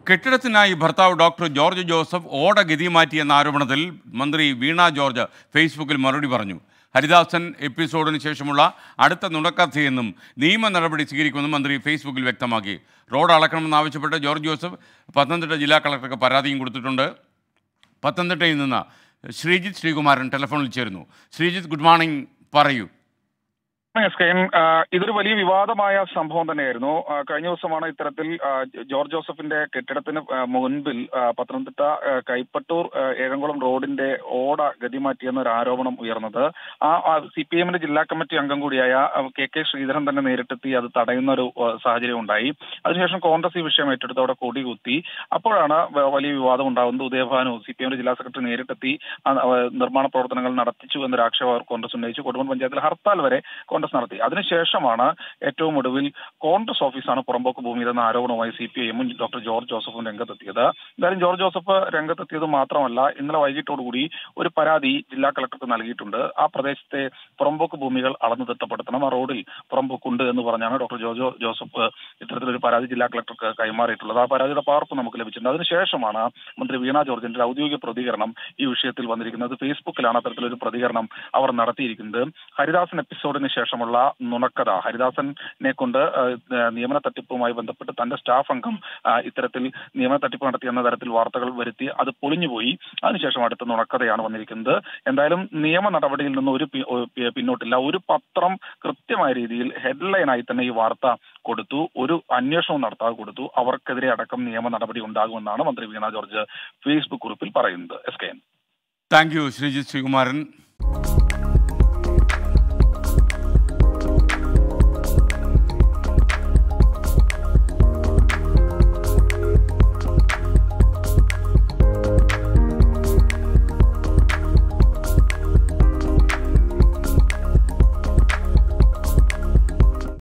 കെട്ടിടത്തിനായി ഭർത്താവ് doctor George Joseph ഓട ഗതി മാറ്റിയെന്ന ആരോപണത്തിൽ മന്ത്രി വീണ ജോർജ് ഫേസ്ബുക്കിൽ മറുപടി പറഞ്ഞു ഹരിദാസൻ എപ്പിസോഡിന് ശേഷമുള്ള അടുത്ത നുണക്കഥയെന്നും നിയമ നടപടി സ്വീകരിക്കുമെന്നും മന്ത്രി ഫേസ്ബുക്കിൽ വ്യക്തമാക്കി റോഡ് അളക്കണമെന്നാവശ്യപ്പെട്ട് ജോർജ് ജോസഫ് പത്തനംതിട്ട ജില്ലാ കളക്ടർക്ക് പരാതിയും കൊടുത്തിട്ടുണ്ട് പത്തനംതിട്ടയിൽ നിന്ന് ശ്രീജിത്ത് ശ്രീകുമാരൻ ടെലിഫോണിൽ ചേരുന്നു ശ്രീജിത്ത് ഗുഡ് മോർണിംഗ് പറയൂ എസ് കെ എൻ, ആ, ഇതൊരു വലിയ വിവാദമായ സംഭവം തന്നെയായിരുന്നു ആ, കഴിഞ്ഞ ദിവസമാണ് ഇത്തരത്തിൽ ആ, ജോർജ് ജോസഫിന്റെ കെട്ടിടത്തിന് ആ, മുൻപിൽ ആ, പത്തനംതിട്ട ആ, കൈപ്പട്ടൂർ ആ, ഏഴംകുളം റോഡിന്റെ ഓട ഗതിമാറ്റിയെന്ന ഒരു ആരോപണം ഉയർന്നത് ആ സി പി എമ്മിന്റെ ജില്ലാ കമ്മിറ്റി അംഗം കൂടിയായ ആ, കെ കെ ശ്രീധരൻ തന്നെ നേരിട്ടെത്തി അത് തടയുന്ന ഒരു ആ, സാഹചര്യം ഉണ്ടായി അതിനുശേഷം കോൺഗ്രസ് ഈ വിഷയം ഏറ്റെടുത്ത് അവിടെ കൊടികുത്തി അപ്പോഴാണ് വ- വലിയ വിവാദം ഉണ്ടാകുന്നത് ഉദയഭാനു സി പി എമ്മിന്റെ ജില്ലാ സെക്രട്ടറി നേരിട്ടെത്തി ആ, ആ, നിർമ്മാണ പ്രവർത്തനങ്ങൾ നടത്തിച്ചു എന്നൊരു ആക്ഷേപം അവർ കോൺഗ്രസ് ഉന്നയിച്ചു കൊടുമൺ പഞ്ചായത്തിൽ ഹർത്താൽ വരെ കോൺഗ്രസ് നടത്തി അതിനുശേഷമാണ് ഏറ്റവും ഒടുവിൽ കോൺഗ്രസ് ഓഫീസാണ് പുറമ്പോക്ക് ഭൂമി എന്ന ആരോപണവുമായി സി പി ഐഎമ്മും ഡോക്ടർ ജോർജ് ജോസഫും രംഗത്തെത്തിയത് എന്തായാലും ജോർജ് ജോസഫ് രംഗത്തെത്തിയത് മാത്രമല്ല ഇന്നലെ വൈകിട്ടോടുകൂടി ഒരു പരാതി ജില്ലാ കളക്ടർക്ക് നൽകിയിട്ടുണ്ട് ആ പ്രദേശത്തെ പുറമ്പോക്ക് ഭൂമികൾ അളന്നു തിട്ടപ്പെടുത്തണം ആ റോഡിൽ പുറമ്പോക്കുണ്ട് എന്ന് പറഞ്ഞാണ് ഡോക്ടർ ജോർജ് ജോസഫ് ഇത്തരത്തിലൊരു പരാതി ജില്ലാ കളക്ടർക്ക് കൈമാറിയിട്ടുള്ളത് ആ പരാതിയുടെ പകർപ്പ് നമുക്ക് ലഭിച്ചിട്ടുണ്ട് അതിനുശേഷമാണ് മന്ത്രി വീണ ജോർജിന്റെ ഒരു ഔദ്യോഗിക പ്രതികരണം ഈ വിഷയത്തിൽ വന്നിരിക്കുന്നത് ഫേസ്ബുക്കിലാണ് അത്തരത്തിലൊരു പ്രതികരണം അവർ നടത്തിയിരിക്കുന്നത് ഹരിദാസൻ എപ്പിസോഡിന് ശേഷമുള്ള നുണക്കഥ ഹരിദാസനെ കൊണ്ട് ആ, നിയമന തട്ടിപ്പുമായി ബന്ധപ്പെട്ട് തന്റെ സ്റ്റാഫ് അംഗം ആ, ഇത്തരത്തിൽ നിയമന തട്ടിപ്പ് നടത്തി എന്ന തരത്തിൽ വാർത്തകൾ വരുത്തി അത് പൊളിഞ്ഞുപോയി അതിനുശേഷം അടുത്ത നുണക്കഥയാണ് വന്നിരിക്കുന്നത് എന്തായാലും നിയമ നടപടിയിൽ നിന്ന് ഒരു പി- ഒരു പി- പിന്നോട്ടില്ല ഒരു പത്രം കൃത്യമായ രീതിയിൽ ഹെഡ്ലൈനായി തന്നെ ഈ വാർത്ത കൊടുത്തു ഒരു അന്വേഷണവും നടത്താതെ കൊടുത്തു അവർക്കെതിരെ അടക്കം നിയമ നടപടി ഉണ്ടാകുമെന്നാണ് മന്ത്രി വീണ ജോർജ് ഫേസ്ബുക്ക് കുറിപ്പിൽ പറയുന്നത് S K N thank you Sreejith Sreekumaran